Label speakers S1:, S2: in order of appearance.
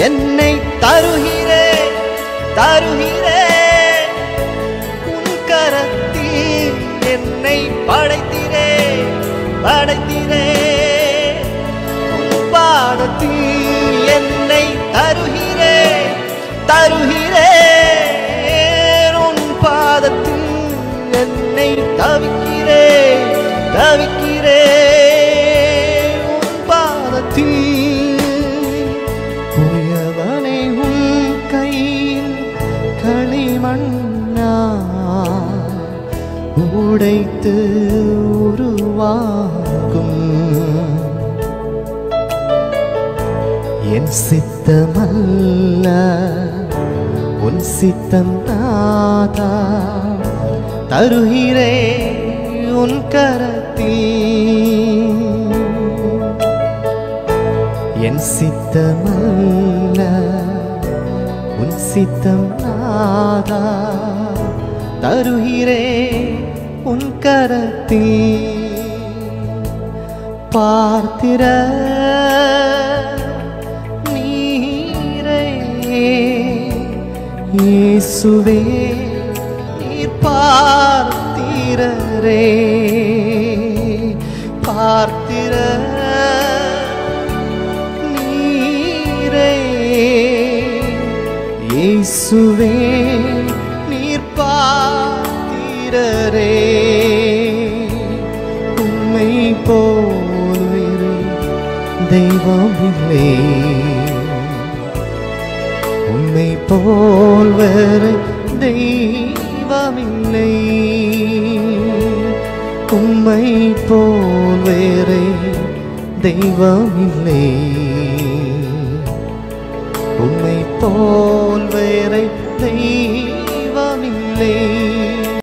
S1: என்னை தருகிறே தருகிறே உன் கரத்தில் என்னை படைத்திரே படைத்திரே உன் பாதத்தில் என்னை தருகிறே தருகிறே உன் பாதத்தில் என்னை தவிக்கிறே தவிக்கிறே உன் பாதத்தில் புயவனை உன் கையில் களிமண்ணா உடைத்து உருவாகும் என் சித்தமல்ல உன் சித்தம் நாதா தருகிறே உன் கரத்தில் என் சித்தமல்ல உன் சித்தம் நாதா தருகிறே உன் கரத்தில் பார்த்திர நீரே இயேசுவே நீர் பார்த்திரரே பார்த்திர நீரே இயேசுவே நீர் பார்த்திரரே உம்மை போல் வேறு தெய்வம் இல்லை உம்மை போல் வேறு தெய்வமில்லை உம்மை போல் வேறு தெய்வமில்லை உம்மை போல் வேறு தெய்வமில்லை